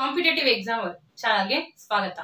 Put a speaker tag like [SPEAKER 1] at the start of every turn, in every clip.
[SPEAKER 1] competitive exam ಚಾನಲ್ಗೆ ಸ್ವಾಗತ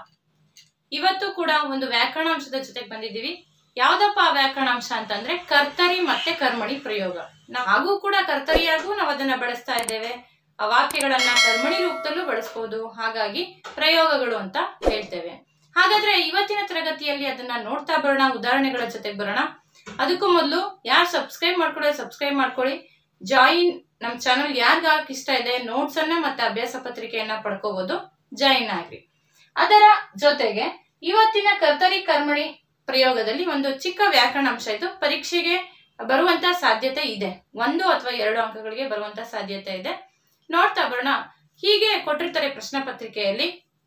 [SPEAKER 1] ಇವತ್ತು ಕೂಡ ಒಂದು ವ್ಯಾಕರಣಾಂಶದ ಜೊತೆಗೆ ಬಂದಿದ್ದೀವಿ ಯಾವ್ದಪ್ಪ ಆ ವ್ಯಾಕರಣಾಂಶ ಅಂತಂದ್ರೆ ಕರ್ತರಿ ಮತ್ತೆ ಕರ್ಮಣಿ ಪ್ರಯೋಗ ನಾವು ಹಾಗೂ ಕೂಡ ಕರ್ತರಿಯಾಗೂ ನಾವು ಅದನ್ನ ಬಳಸ್ತಾ ಇದ್ದೇವೆ ಆ ವಾಕ್ಯಗಳನ್ನ ಕರ್ಮಣಿ ರೂಪದಲ್ಲೂ ಬಳಸ್ಬೋದು ಹಾಗಾಗಿ ಪ್ರಯೋಗಗಳು ಅಂತ ಹೇಳ್ತೇವೆ ಹಾಗಾದ್ರೆ ಇವತ್ತಿನ ತರಗತಿಯಲ್ಲಿ ಅದನ್ನ ನೋಡ್ತಾ ಬರೋಣ ಉದಾಹರಣೆಗಳ ಜೊತೆಗೆ ಬರೋಣ ಅದಕ್ಕೂ ಮೊದಲು ಯಾರು ಸಬ್ಸ್ಕ್ರೈಬ್ ಮಾಡ್ಕೊಳ್ಳಿ ಸಬ್ಸ್ಕ್ರೈಬ್ ಮಾಡ್ಕೊಳ್ಳಿ ಜಾಯಿನ್ ನಮ್ಮ ಚಾನಲ್ ಯಾರಿಗಾಕ್ ಇಷ್ಟ ಇದೆ ನೋಟ್ಸ್ ಅನ್ನ ಮತ್ತೆ ಅಭ್ಯಾಸ ಪತ್ರಿಕೆಯನ್ನ ಪಡ್ಕೋಬಹುದು ಜಾಯಿನ್ ಆಗ್ರಿ ಅದರ ಜೊತೆಗೆ ಇವತ್ತಿನ ಕರ್ತರಿ ಕರ್ಮಣಿ ಪ್ರಯೋಗದಲ್ಲಿ ಒಂದು ಚಿಕ್ಕ ವ್ಯಾಕರಣಾಂಶ ಇದು ಪರೀಕ್ಷೆಗೆ ಬರುವಂತ ಸಾಧ್ಯತೆ ಇದೆ ಒಂದು ಅಥವಾ ಎರಡು ಅಂಕಗಳಿಗೆ ಬರುವಂತ ಸಾಧ್ಯತೆ ಇದೆ ನೋಡ್ತಾ ಬರೋಣ ಹೀಗೆ ಕೊಟ್ಟಿರ್ತಾರೆ ಪ್ರಶ್ನೆ ಪತ್ರಿಕೆಯಲ್ಲಿ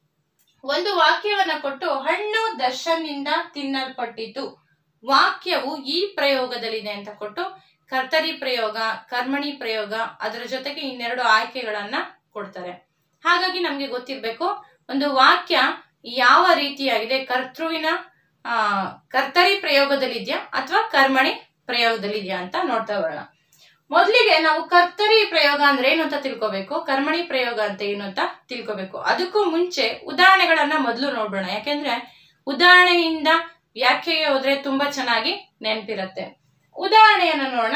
[SPEAKER 1] ಒಂದು ವಾಕ್ಯವನ್ನ ಕೊಟ್ಟು ಹಣ್ಣು ದರ್ಶನ್ನಿಂದ ತಿನ್ನಲ್ಪಟ್ಟಿತು ವಾಕ್ಯವು ಈ ಪ್ರಯೋಗದಲ್ಲಿದೆ ಅಂತ ಕೊಟ್ಟು ಕರ್ತರಿ ಪ್ರಯೋಗ ಕರ್ಮಣಿ ಪ್ರಯೋಗ ಅದರ ಜೊತೆಗೆ ಇನ್ನೆರಡು ಆಯ್ಕೆಗಳನ್ನ ಕೊಡ್ತಾರೆ ಹಾಗಾಗಿ ನಮ್ಗೆ ಗೊತ್ತಿರ್ಬೇಕು ಒಂದು ವಾಕ್ಯ ಯಾವ ರೀತಿಯಾಗಿದೆ ಕರ್ತೃವಿನ ಆ ಕರ್ತರಿ ಪ್ರಯೋಗದಲ್ಲಿದ್ಯಾ ಅಥವಾ ಕರ್ಮಣಿ ಪ್ರಯೋಗದಲ್ಲಿದ್ಯಾ ಅಂತ ನೋಡ್ತಾ ಬರೋಣ ಮೊದಲಿಗೆ ನಾವು ಕರ್ತರಿ ಪ್ರಯೋಗ ಅಂದ್ರೆ ಏನು ಅಂತ ತಿಳ್ಕೊಬೇಕು ಕರ್ಮಣಿ ಪ್ರಯೋಗ ಅಂತ ಏನು ಅಂತ ತಿಳ್ಕೊಬೇಕು ಅದಕ್ಕೂ ಮುಂಚೆ ಉದಾಹರಣೆಗಳನ್ನ ಮೊದಲು ನೋಡೋಣ ಯಾಕೆಂದ್ರೆ ಉದಾಹರಣೆಯಿಂದ ವ್ಯಾಖ್ಯೆಗೆ ಹೋದ್ರೆ ತುಂಬಾ ಚೆನ್ನಾಗಿ ನೆನಪಿರತ್ತೆ ಉದಾಹರಣೆಯನ್ನು ನೋಡೋಣ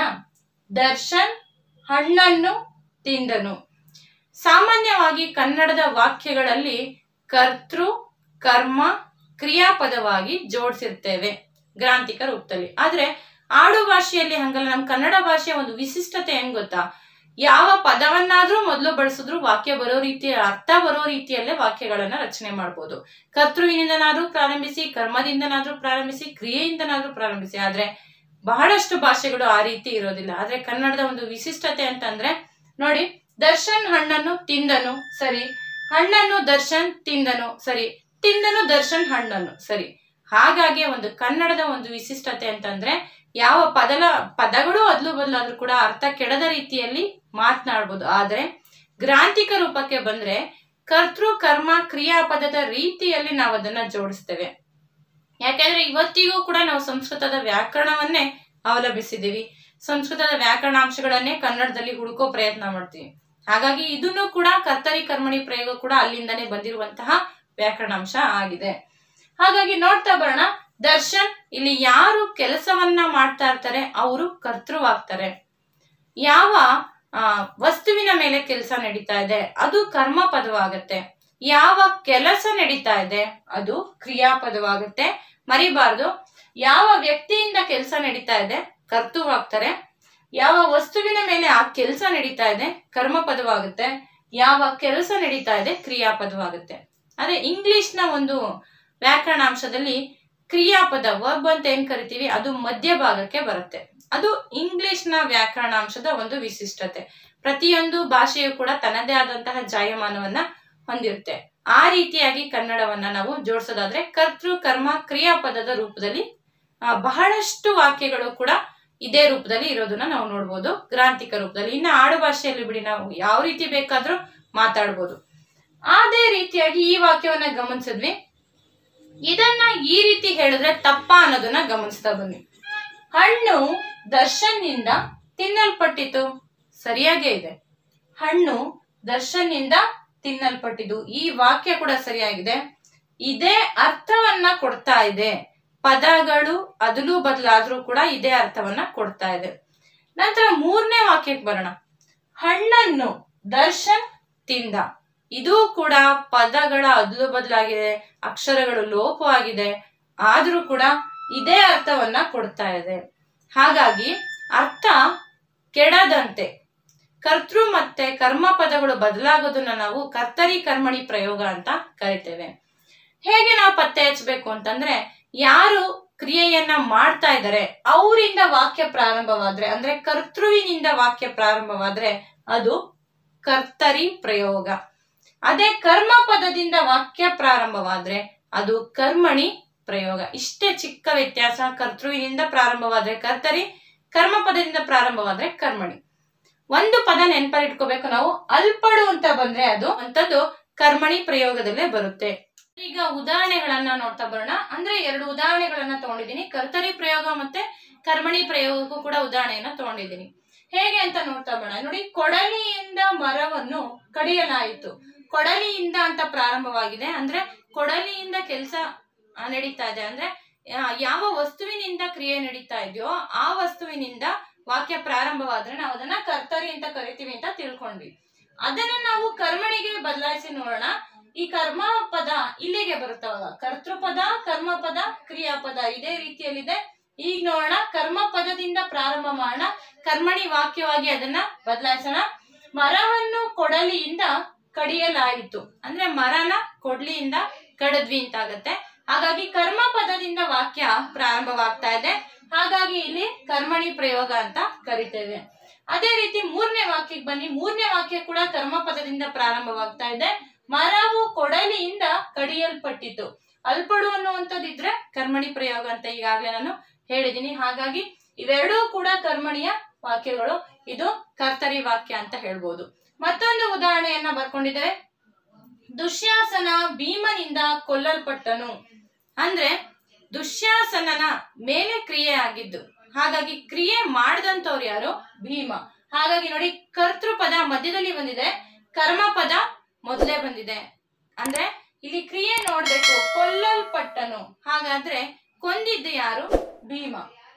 [SPEAKER 1] ದರ್ಶನ್ ಹಣ್ಣನ್ನು ತಿಂದನು ಸಾಮಾನ್ಯವಾಗಿ ಕನ್ನಡದ ವಾಕ್ಯಗಳಲ್ಲಿ ಕರ್ತೃ ಕರ್ಮ ಕ್ರಿಯಾಪದವಾಗಿ ಜೋಡಿಸಿರ್ತೇವೆ ಗ್ರಾಂಥಿಕ ರೂಪದಲ್ಲಿ ಆದ್ರೆ ಆಡು ಭಾಷೆಯಲ್ಲಿ ಹಂಗಲ್ಲ ನಮ್ಮ ಕನ್ನಡ ಭಾಷೆಯ ಒಂದು ವಿಶಿಷ್ಟತೆ ಹೆಂಗ್ ಗೊತ್ತಾ ಯಾವ ಪದವನ್ನಾದ್ರೂ ಮೊದಲು ಬಳಸಿದ್ರು ವಾಕ್ಯ ಬರೋ ರೀತಿಯ ಅರ್ಥ ಬರೋ ರೀತಿಯಲ್ಲೇ ವಾಕ್ಯಗಳನ್ನ ರಚನೆ ಮಾಡ್ಬೋದು ಕರ್ತೃವಿನಿಂದನಾದ್ರೂ ಪ್ರಾರಂಭಿಸಿ ಕರ್ಮದಿಂದನಾದ್ರೂ ಪ್ರಾರಂಭಿಸಿ ಕ್ರಿಯೆಯಿಂದನಾದ್ರೂ ಪ್ರಾರಂಭಿಸಿ ಆದ್ರೆ ಬಹಳಷ್ಟು ಭಾಷೆಗಳು ಆ ರೀತಿ ಇರೋದಿಲ್ಲ ಆದ್ರೆ ಕನ್ನಡದ ಒಂದು ವಿಶಿಷ್ಟತೆ ಅಂತಂದ್ರೆ ನೋಡಿ ದರ್ಶನ್ ಹಣ್ಣನ್ನು ತಿಂದನು ಸರಿ ಹಣ್ಣನ್ನು ದರ್ಶನ್ ತಿಂದನು ಸರಿ ತಿಂದನು ದರ್ಶನ್ ಹಣ್ಣನ್ನು ಸರಿ ಹಾಗಾಗಿ ಒಂದು ಕನ್ನಡದ ಒಂದು ವಿಶಿಷ್ಟತೆ ಅಂತಂದ್ರೆ ಯಾವ ಪದಲ ಪದಗಳು ಅದ್ಲು ಬದಲಾದ್ರೂ ಕೂಡ ಅರ್ಥ ಕೆಡದ ರೀತಿಯಲ್ಲಿ ಮಾತನಾಡ್ಬೋದು ಆದ್ರೆ ಗ್ರಾಂಥಿಕ ರೂಪಕ್ಕೆ ಬಂದ್ರೆ ಕರ್ತೃ ಕರ್ಮ ಕ್ರಿಯಾಪದದ ರೀತಿಯಲ್ಲಿ ನಾವು ಅದನ್ನ ಜೋಡಿಸ್ತೇವೆ ಯಾಕೆಂದ್ರೆ ಇವತ್ತಿಗೂ ಕೂಡ ನಾವು ಸಂಸ್ಕೃತದ ವ್ಯಾಕರಣವನ್ನೇ ಅವಲಂಬಿಸಿದ್ದೀವಿ ಸಂಸ್ಕೃತದ ವ್ಯಾಕರಣಾಂಶಗಳನ್ನೇ ಕನ್ನಡದಲ್ಲಿ ಹುಡುಕೋ ಪ್ರಯತ್ನ ಮಾಡ್ತೀವಿ ಹಾಗಾಗಿ ಇದನ್ನು ಕೂಡ ಕರ್ತರಿ ಕರ್ಮಣಿ ಪ್ರಯೋಗ ಕೂಡ ಅಲ್ಲಿಂದನೇ ಬಂದಿರುವಂತಹ ವ್ಯಾಕರಣಾಂಶ ಆಗಿದೆ ಹಾಗಾಗಿ ನೋಡ್ತಾ ಬರೋಣ ದರ್ಶನ್ ಇಲ್ಲಿ ಯಾರು ಕೆಲಸವನ್ನ ಮಾಡ್ತಾ ಇರ್ತಾರೆ ಅವರು ಕರ್ತೃವಾಗ್ತಾರೆ ಯಾವ ಆ, ವಸ್ತುವಿನ ಮೇಲೆ ಕೆಲಸ ನಡೀತಾ ಇದೆ ಅದು ಕರ್ಮ ಪದವಾಗತ್ತೆ ಯಾವ ಕೆಲಸ ನಡೀತಾ ಇದೆ ಅದು ಕ್ರಿಯಾಪದವಾಗುತ್ತೆ ಮರಿಬಾರ್ದು ಯಾವ ವ್ಯಕ್ತಿಯಿಂದ ಕೆಲಸ ನಡೀತಾ ಇದೆ ಕರ್ತೃವಾಗ್ತಾರೆ ಯಾವ ವಸ್ತುವಿನ ಮೇಲೆ ಆ ಕೆಲಸ ನಡೀತಾ ಇದೆ ಕರ್ಮ ಪದವಾಗುತ್ತೆ ಯಾವ ಕೆಲಸ ನಡೀತಾ ಇದೆ ಕ್ರಿಯಾಪದವಾಗುತ್ತೆ ಅದೇ ಇಂಗ್ಲಿಷ್ ನ ಒಂದು ವ್ಯಾಕರಣಾಂಶದಲ್ಲಿ ಕ್ರಿಯಾಪದ ವರ್ಬ್ ಅಂತ ಏನ್ ಕರಿತೀವಿ ಅದು ಮಧ್ಯಭಾಗಕ್ಕೆ ಬರುತ್ತೆ ಅದು ಇಂಗ್ಲಿಷ್ ನ ವ್ಯಾಕರಣಾಂಶದ ಒಂದು ವಿಶಿಷ್ಟತೆ ಪ್ರತಿಯೊಂದು ಭಾಷೆಯು ಕೂಡ ತನ್ನದೇ ಆದಂತಹ ಜಾಯಮಾನವನ್ನ ಹೊಂದಿರುತ್ತೆ ಆ ರೀತಿಯಾಗಿ ಕನ್ನಡವನ್ನ ನಾವು ಜೋಡಿಸೋದಾದ್ರೆ ಕರ್ತೃ ಕರ್ಮ ಕ್ರಿಯಾಪದದ ರೂಪದಲ್ಲಿ ಆ, ಬಹಳಷ್ಟು ವಾಕ್ಯಗಳು ಕೂಡ ಇದೇ ರೂಪದಲ್ಲಿ ಇರೋದನ್ನ ನಾವು ನೋಡ್ಬೋದು ಗ್ರಾಂಥಿಕ ರೂಪದಲ್ಲಿ ಇನ್ನು ಆಡು ಭಾಷೆಯಲ್ಲಿ ಬಿಡಿ ನಾವು ಯಾವ ರೀತಿ ಬೇಕಾದ್ರೂ ಮಾತಾಡ್ಬೋದು ಅದೇ ರೀತಿಯಾಗಿ ಈ ವಾಕ್ಯವನ್ನ ಗಮನಿಸಿದ್ವಿ ಇದನ್ನ ಈ ರೀತಿ ಹೇಳಿದ್ರೆ ತಪ್ಪ ಅನ್ನೋದನ್ನ ಗಮನಿಸ್ತಾ ಬನ್ನಿ ಹಣ್ಣು ದರ್ಶನ್ನಿಂದ ತಿನ್ನಲ್ಪಟ್ಟಿತು ಸರಿಯಾಗೇ ಇದೆ ಹಣ್ಣು ದರ್ಶನ್ನಿಂದ ತಿನ್ನಲ್ಪಟ್ಟಿದ್ದು ಈ ವಾಕ್ಯ ಕೂಡ ಸರಿಯಾಗಿದೆ ಇದೇ ಅರ್ಥವನ್ನ ಕೊಡ್ತಾ ಇದೆ ಪದಗಳು ಅದಲು ಬದಲಾದ್ರೂ ಕೂಡ ಇದೇ ಅರ್ಥವನ್ನ ಕೊಡ್ತಾ ಇದೆ ನಂತರ ಮೂರನೇ ವಾಕ್ಯಕ್ಕೆ ಬರೋಣ ಹಣ್ಣನ್ನು ದರ್ಶನ್ ತಿಂದ ಇದು ಕೂಡ ಪದಗಳ ಅದಲು ಬದಲಾಗಿದೆ ಅಕ್ಷರಗಳು ಲೋಪವಾಗಿದೆ ಆದ್ರೂ ಕೂಡ ಇದೇ ಅರ್ಥವನ್ನ ಕೊಡ್ತಾ ಇದೆ ಹಾಗಾಗಿ ಅರ್ಥ ಕೆಡದಂತೆ ಕರ್ತೃ ಮತ್ತೆ ಕರ್ಮ ಪದಗಳು ಬದಲಾಗೋದನ್ನ ನಾವು ಕರ್ತರಿ ಕರ್ಮಣಿ ಪ್ರಯೋಗ ಅಂತ ಕರಿತೇವೆ ಹೇಗೆ ನಾವು ಪತ್ತೆ ಹಚ್ಚಬೇಕು ಅಂತಂದ್ರೆ ಯಾರು ಕ್ರಿಯೆಯನ್ನ ಮಾಡ್ತಾ ಇದ್ದಾರೆ ಅವರಿಂದ ವಾಕ್ಯ ಪ್ರಾರಂಭವಾದ್ರೆ ಅಂದ್ರೆ ಕರ್ತೃವಿನಿಂದ ವಾಕ್ಯ ಪ್ರಾರಂಭವಾದ್ರೆ ಅದು ಕರ್ತರಿ ಪ್ರಯೋಗ ಅದೇ ಕರ್ಮ ಪದದಿಂದ ವಾಕ್ಯ ಪ್ರಾರಂಭವಾದ್ರೆ ಅದು ಕರ್ಮಣಿ ಪ್ರಯೋಗ ಇಷ್ಟೇ ಚಿಕ್ಕ ವ್ಯತ್ಯಾಸ ಕರ್ತೃವಿನಿಂದ ಪ್ರಾರಂಭವಾದ್ರೆ ಕರ್ತರಿ ಕರ್ಮ ಪದದಿಂದ ಪ್ರಾರಂಭವಾದ್ರೆ ಕರ್ಮಣಿ ಒಂದು ಪದ ನೆನಪಲ್ಲಿ ಇಟ್ಕೋಬೇಕು ನಾವು ಅಲ್ಪಡು ಅಂತ ಬಂದ್ರೆ ಅದು ಅಂತದ್ದು ಕರ್ಮಣಿ ಪ್ರಯೋಗದಲ್ಲೇ ಬರುತ್ತೆ ಈಗ ಉದಾಹರಣೆಗಳನ್ನ ನೋಡ್ತಾ ಬರೋಣ ಅಂದ್ರೆ ಎರಡು ಉದಾಹರಣೆಗಳನ್ನ ತಗೊಂಡಿದ್ದೀನಿ ಕರ್ತರಿ ಪ್ರಯೋಗ ಮತ್ತೆ ಕರ್ಮಣಿ ಪ್ರಯೋಗಕ್ಕೂ ಕೂಡ ಉದಾಹರಣೆಯನ್ನ ತಗೊಂಡಿದ್ದೀನಿ ಹೇಗೆ ಅಂತ ನೋಡ್ತಾ ಬರೋಣ ನೋಡಿ ಕೊಡಲಿಯಿಂದ ಮರವನ್ನು ಕಡಿಯಲಾಯಿತು ಕೊಡಲಿಯಿಂದ ಅಂತ ಪ್ರಾರಂಭವಾಗಿದೆ ಅಂದ್ರೆ ಕೊಡಲಿಯಿಂದ ಕೆಲಸ ನಡೀತಾ ಇದೆ ಅಂದ್ರೆ ಆ, ಯಾವ ವಸ್ತುವಿನಿಂದ ಕ್ರಿಯೆ ನಡೀತಾ ಇದೆಯೋ ಆ ವಸ್ತುವಿನಿಂದ ವಾಕ್ಯ ಪ್ರಾರಂಭವಾದ್ರೆ ನಾವು ಅದನ್ನ ಕರ್ತರಿ ಅಂತ ಕರಿತೀವಿ ಅಂತ ತಿಳ್ಕೊಂಡ್ವಿ ಅದನ್ನ ನಾವು ಕರ್ಮಣಿಗೆ ಬದಲಾಯಿಸಿ ನೋಡೋಣ ಈ ಕರ್ಮ ಪದ ಇಲ್ಲಿಗೆ ಬರುತ್ತವಾಗ ಕರ್ತೃಪದ ಕರ್ಮಪದ ಕ್ರಿಯಾಪದ ಇದೇ ರೀತಿಯಲ್ಲಿದೆ ಈಗ ನೋಡೋಣ ಕರ್ಮ ಪದದಿಂದ ಪ್ರಾರಂಭ ಮಾಡೋಣ ಕರ್ಮಣಿ ವಾಕ್ಯವಾಗಿ ಅದನ್ನ ಬದಲಾಯಿಸೋಣ ಮರವನ್ನು ಕೊಡಲಿಯಿಂದ ಕಡಿಯಲಾಯಿತು ಅಂದ್ರೆ ಮರನ ಕೊಡ್ಲಿಯಿಂದ ಕಡದ್ವಿ ಅಂತ ಆಗತ್ತೆ ಹಾಗಾಗಿ ಕರ್ಮ ಪದದಿಂದ ವಾಕ್ಯ ಪ್ರಾರಂಭವಾಗ್ತಾ ಇದೆ ಹಾಗಾಗಿ ಇಲ್ಲಿ ಕರ್ಮಣಿ ಪ್ರಯೋಗ ಅಂತ ಕರಿತೇವೆ ಅದೇ ರೀತಿ ಮೂರನೇ ವಾಕ್ಯಕ್ಕೆ ಬನ್ನಿ ಮೂರನೇ ವಾಕ್ಯ ಕೂಡ ಕರ್ಮ ಪದದಿಂದ ಪ್ರಾರಂಭವಾಗ್ತಾ ಇದೆ ಮರವು ಕೊಡಲಿಯಿಂದ ಕಡಿಯಲ್ಪಟ್ಟಿತು ಅಲ್ಪಡು ಅನ್ನುವಂಥದ್ದಿದ್ರೆ ಕರ್ಮಣಿ ಪ್ರಯೋಗ ಅಂತ ಈಗಾಗಲೇ ನಾನು ಹೇಳಿದೀನಿ ಹಾಗಾಗಿ ಇವೆರಡೂ ಕೂಡ ಕರ್ಮಣಿಯ ವಾಕ್ಯಗಳು ಇದು ಕರ್ತರಿ ವಾಕ್ಯ ಅಂತ ಹೇಳ್ಬೋದು ಮತ್ತೊಂದು ಉದಾಹರಣೆಯನ್ನ ಬರ್ಕೊಂಡಿದ್ದೇವೆ ದುಶ್ಯಾಸನ ಭೀಮನಿಂದ ಕೊಲ್ಲಲ್ಪಟ್ಟನು ಅಂದ್ರೆ ದುಶ್ಯಾಸನನ ಮೇಲೆ ಕ್ರಿಯೆ ಆಗಿದ್ದು ಹಾಗಾಗಿ ಕ್ರಿಯೆ ಮಾಡಿದಂತವ್ರು ಯಾರು ಭೀಮ ಹಾಗಾಗಿ ನೋಡಿ ಕರ್ತೃಪದ ಮಧ್ಯದಲ್ಲಿ ಬಂದಿದೆ ಕರ್ಮ ಪದ ಮೊದಲೇ ಬಂದಿದೆ ಅಂದ್ರೆ ಇಲ್ಲಿ ಕ್ರಿಯೆ ನೋಡ್ಬೇಕು ಕೊಲ್ಲಲ್ಪಟ್ಟನು ಹಾಗಾದ್ರೆ ಕೊಂದಿದ್ದು ಯಾರು ಭೀಮ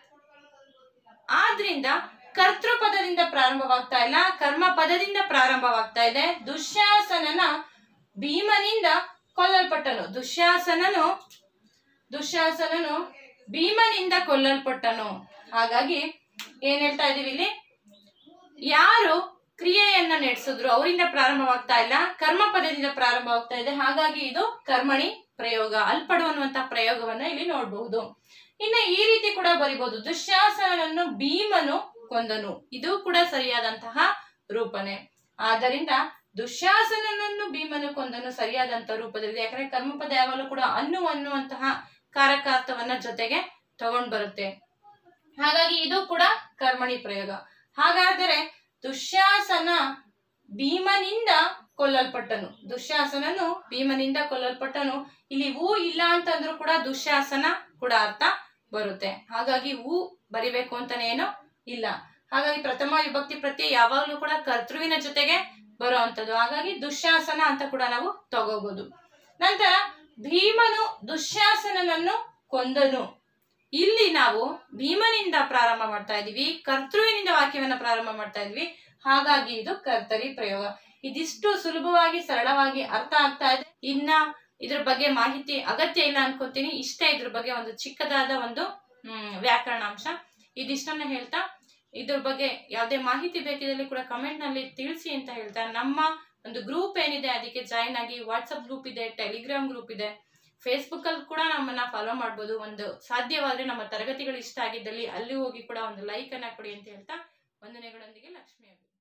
[SPEAKER 1] ಆದ್ರಿಂದ ಕರ್ತೃಪದದಿಂದ ಪ್ರಾರಂಭವಾಗ್ತಾ ಇಲ್ಲ ಕರ್ಮ ಪದದಿಂದ ಪ್ರಾರಂಭವಾಗ್ತಾ ಇದೆ ದುಶ್ಯಾಸನನ ಭೀಮನಿಂದ ಕೊಲ್ಲಲ್ಪಟ್ಟನು ದುಶ್ಯಾಸನನು ದುಶ್ಯಾಸನನು ಭೀಮನಿಂದ ಕೊಲ್ಲಲ್ಪಟ್ಟನು ಹಾಗಾಗಿ ಏನ್ ಹೇಳ್ತಾ ಇದೀವಿ ಇಲ್ಲಿ ಯಾರು ಕ್ರಿಯೆಯನ್ನ ನಡೆಸಿದ್ರು ಅವರಿಂದ ಪ್ರಾರಂಭವಾಗ್ತಾ ಇಲ್ಲ ಕರ್ಮ ಪದದಿಂದ ಪ್ರಾರಂಭವಾಗ್ತಾ ಇದೆ ಹಾಗಾಗಿ ಇದು ಕರ್ಮಣಿ ಪ್ರಯೋಗ ಅಲ್ಪಡು ಅನ್ನುವಂತ ಪ್ರಯೋಗವನ್ನ ಇಲ್ಲಿ ನೋಡಬಹುದು ಇನ್ನ ಈ ರೀತಿ ಕೂಡ ಬರಿಬಹುದು ದುಶ್ಯಾಸನನನ್ನು ಭೀಮನು ಕೊಂದನು ಇದು ಕೂಡ ಸರಿಯಾದಂತಹ ರೂಪನೆ ಆದ್ದರಿಂದ ದುಶ್ಯಾಸನನನ್ನು ಭೀಮನು ಕೊಂದನು ಸರಿಯಾದಂತಹ ರೂಪದಲ್ಲಿದೆ ಯಾಕಂದ್ರೆ ಕರ್ಮಪದ ಯಾವಾಗಲೂ ಕೂಡ ಅನ್ನು ಅನ್ನುವಂತಹ ಕಾರಕಾರ್ಥವನ್ನ ಜೊತೆಗೆ ತಗೊಂಡ್ ಬರುತ್ತೆ ಹಾಗಾಗಿ ಇದು ಕೂಡ ಕರ್ಮಣಿ ಪ್ರಯೋಗ ಹಾಗಾದರೆ ದುಶ್ಯಾಸನ ಭೀಮನಿಂದ ಕೊಲ್ಲಲ್ಪಟ್ಟನು ದುಶ್ಯಾಸನನು ಭೀಮನಿಂದ ಕೊಲ್ಲಲ್ಪಟ್ಟನು ಇಲ್ಲಿ ಹೂ ಇಲ್ಲ ಅಂತಂದ್ರೂ ಕೂಡ ದುಶ್ಯಾಸನ ಕೂಡ ಅರ್ಥ ಬರುತ್ತೆ ಹಾಗಾಗಿ ಹೂ ಬರಿಬೇಕು ಅಂತಾನೆ ಏನು ಇಲ್ಲ ಹಾಗಾಗಿ ಪ್ರಥಮ ವಿಭಕ್ತಿ ಪ್ರತ್ಯಯ ಯಾವಾಗ್ಲೂ ಕೂಡ ಕರ್ತೃವಿನ ಜೊತೆಗೆ ಬರುವಂತದ್ದು ಹಾಗಾಗಿ ದುಶ್ಯಾಸನ ಅಂತ ಕೂಡ ನಾವು ತಗೋಬಹುದು ನಂತರ ಭೀಮನು ದುಶ್ಯಾಸನನನ್ನು ಕೊಂದನು ಇಲ್ಲಿ ನಾವು ಭೀಮನಿಂದ ಪ್ರಾರಂಭ ಮಾಡ್ತಾ ಇದೀವಿ ಕರ್ತೃವಿನಿಂದ ವಾಕ್ಯವನ್ನ ಪ್ರಾರಂಭ ಮಾಡ್ತಾ ಇದ್ವಿ ಹಾಗಾಗಿ ಇದು ಕರ್ತರಿ ಪ್ರಯೋಗ ಇದಿಷ್ಟು ಸುಲಭವಾಗಿ ಸರಳವಾಗಿ ಅರ್ಥ ಆಗ್ತಾ ಇದೆ ಇನ್ನ ಇದ್ರ ಬಗ್ಗೆ ಮಾಹಿತಿ ಅಗತ್ಯ ಇಲ್ಲ ಅನ್ಕೋತೀನಿ ಇಷ್ಟ ಇದ್ರ ಬಗ್ಗೆ ಒಂದು ಚಿಕ್ಕದಾದ ಒಂದು ಹ್ಮ್ ವ್ಯಾಕರಣಾಂಶ ಇದಿಷ್ಟನ್ನ ಹೇಳ್ತಾ ಇದ್ರ ಬಗ್ಗೆ ಯಾವುದೇ ಮಾಹಿತಿ ಬೇಕಿದ್ದಲ್ಲಿ ಕೂಡ ಕಮೆಂಟ್ ನಲ್ಲಿ ತಿಳಿಸಿ ಅಂತ ಹೇಳ್ತಾ ನಮ್ಮ ಒಂದು ಗ್ರೂಪ್ ಏನಿದೆ ಅದಕ್ಕೆ ಜಾಯಿನ್ ಆಗಿ ವಾಟ್ಸಪ್ ಗ್ರೂಪ್ ಇದೆ ಟೆಲಿಗ್ರಾಮ್ ಗ್ರೂಪ್ ಇದೆ ಫೇಸ್ಬುಕ್ ಅಲ್ಲಿ ಕೂಡ ನಮ್ಮನ್ನ ಫಾಲೋ ಮಾಡ್ಬೋದು ಒಂದು ಸಾಧ್ಯವಾದ್ರೆ ನಮ್ಮ ತರಗತಿಗಳು ಇಷ್ಟ ಆಗಿದ್ದಲ್ಲಿ ಅಲ್ಲಿ ಹೋಗಿ ಕೂಡ ಒಂದು ಲೈಕ್ ಅನ್ನ ಕೊಡಿ ಅಂತ ಹೇಳ್ತಾ ವಂದನೆಗಳೊಂದಿಗೆ ಲಕ್ಷ್ಮಿ ಅಭಿ